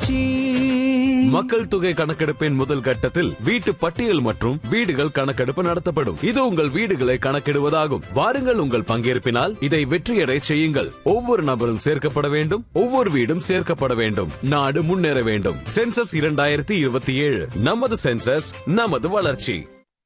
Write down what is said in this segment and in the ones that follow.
வளர்ச்சி மக்கள் தொகை கணக்கெடுப்பின் முதல் கட்டத்தில் வீட்டு பட்டியல் மற்றும் வீடுகள் கணக்கெடுப்பு நடத்தப்படும் இது உங்கள் வீடுகளை கணக்கிடுவதாகும் வாருங்கள் உங்கள் பங்கேற்பினால் இதை வெற்றியடை செய்யுங்கள் ஒவ்வொரு நபரும் சேர்க்கப்பட வேண்டும் ஒவ்வொரு வீடும் சேர்க்கப்பட வேண்டும் நாடு முன்னேற வேண்டும் சென்சஸ் இரண்டாயிரத்தி இருபத்தி ஏழு நமது சென்சஸ் நமது வளர்ச்சி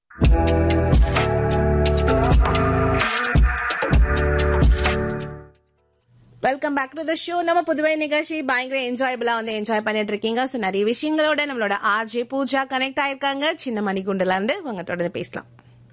welcome back to the show நம்ம புதுவை நிகழ்ச்சி பயங்கர என்ஜாயபிளா வந்து என்ஜாய் பண்ணிட்டு இருக்கீங்க ஸோ நிறைய விஷயங்களோட நம்மளோட ஆர்ஜே பூஜா கனெக்ட் ஆயிருக்காங்க சின்ன மணிகுண்டுல இருந்து இவங்க தொடர்ந்து பேசலாம்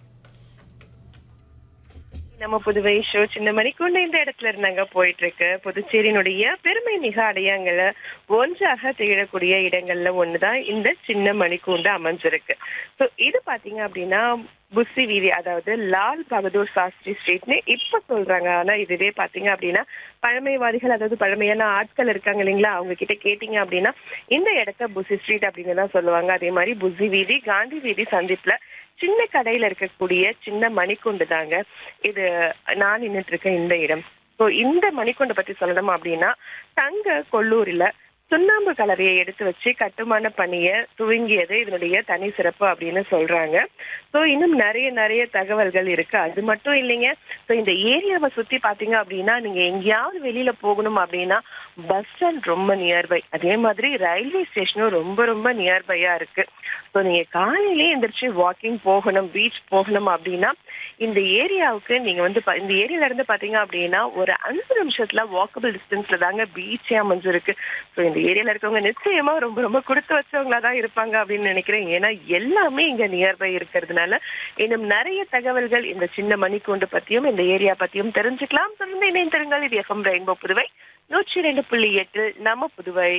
நம்ம புதுவை ஷோ சின்ன மணிக்குண்டு இந்த இடத்துல இருந்தாங்க போயிட்டு இருக்கு புதுச்சேரியினுடைய பெருமை மிக அடையாங்கள ஒன்றாக திகழக்கூடிய இடங்கள்ல ஒண்ணுதான் இந்த சின்ன மணிக்கூண்டு அமைஞ்சிருக்கு ஸோ இது பாத்தீங்க அப்படின்னா புஸ்ஸி வீதி அதாவது லால் பகதூர் சாஸ்திரி ஸ்ட்ரீட்னு இப்ப சொல்றாங்க ஆனா இதுவே பாத்தீங்க அப்படின்னா பழமைவாதிகள் அதாவது பழமையான ஆட்கள் இருக்காங்க இல்லைங்களா அவங்க கிட்ட கேட்டீங்க அப்படின்னா இந்த இடத்த புஸ்ஸி ஸ்ட்ரீட் அப்படின்னு தான் சொல்லுவாங்க அதே மாதிரி புஸ்ஸி வீதி காந்தி வீதி சந்திப்புல சின்ன கடையில இருக்கக்கூடிய சின்ன மணிக்குண்டு தாங்க இது நான் நின்னுட்டு இருக்க இந்த இடம் ஸோ இந்த மணிக்குண்டை பத்தி சொல்லணும் அப்படின்னா தங்க கொல்லூரில் சுண்ணாம்பு கலவையை எடுத்து வச்சு கட்டுமான பணியை துவங்கியது இதனுடைய தனி சிறப்பு அப்படின்னு சொல்றாங்க ஸோ இன்னும் நிறைய நிறைய தகவல்கள் இருக்கு அது மட்டும் இல்லைங்க ஸோ இந்த ஏரியாவை சுத்தி பாத்தீங்க அப்படின்னா நீங்க எங்கேயாவது வெளியில போகணும் அப்படின்னா பஸ் ஸ்டாண்ட் ரொம்ப நியர்பை அதே மாதிரி ரயில்வே ஸ்டேஷனும் ரொம்ப ரொம்ப நியர்பையா இருக்கு ஸோ நீங்க காலையிலேயே எந்திரிச்சு வாக்கிங் போகணும் பீச் போகணும் அப்படின்னா இந்த ஏரியாவுக்கு நீங்க வந்து பா- இந்த ஏரியால இருந்து பாத்தீங்க அப்படின்னா ஒரு அஞ்சு நிமிஷத்துல வாக்கபிள் டிஸ்டன்ஸ்ல தாங்க பீச்சே அமைஞ்சிருக்கு ஸோ இந்த ஏரியால இருக்கவங்க நிச்சயமா ரொம்ப ரொம்ப கொடுத்து வச்சவங்களா தான் இருப்பாங்க அப்படின்னு நினைக்கிறேன் ஏன்னா எல்லாமே இங்க நியர்பை இருக்கிறதுனால இன்னும் நிறைய தகவல்கள் இந்த சின்ன மணிக்கூண்டு பத்தியும் இந்த ஏரியா பத்தியும் தெரிஞ்சுக்கலாம் தொடர்ந்து இணைந்திருங்கள் இது எஃப்எம் ரெயின்போ புதுவை நூற்றி ரெண்டு புள்ளி எட்டு நம்ம புதுவை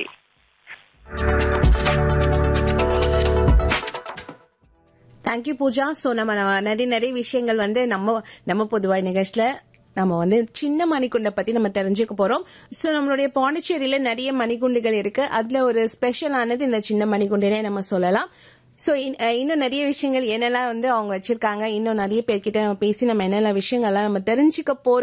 தேங்க்யூ பூஜா ஸோ நம்ம நம்ம நிறைய நிறைய விஷயங்கள் வந்து நம்ம நம்ம பொதுவாக நிகழ்ச்சியில நம்ம வந்து சின்ன மணிக்குண்டை பத்தி நம்ம தெரிஞ்சுக்க போறோம் ஸோ நம்மளுடைய பாண்டிச்சேரியில நிறைய மணிகுண்டுகள் இருக்கு அதுல ஒரு ஸ்பெஷலானது இந்த சின்ன மணிகுண்டுனே நம்ம சொல்லலாம் ஸோ இன்னும் நிறைய விஷயங்கள் என்னெல்லாம் வந்து அவங்க வச்சிருக்காங்க இன்னும் நிறைய பேர்கிட்ட நம்ம பேசி நம்ம என்னென்ன விஷயங்கள்லாம் நம்ம தெரிஞ்சுக்க போறோம்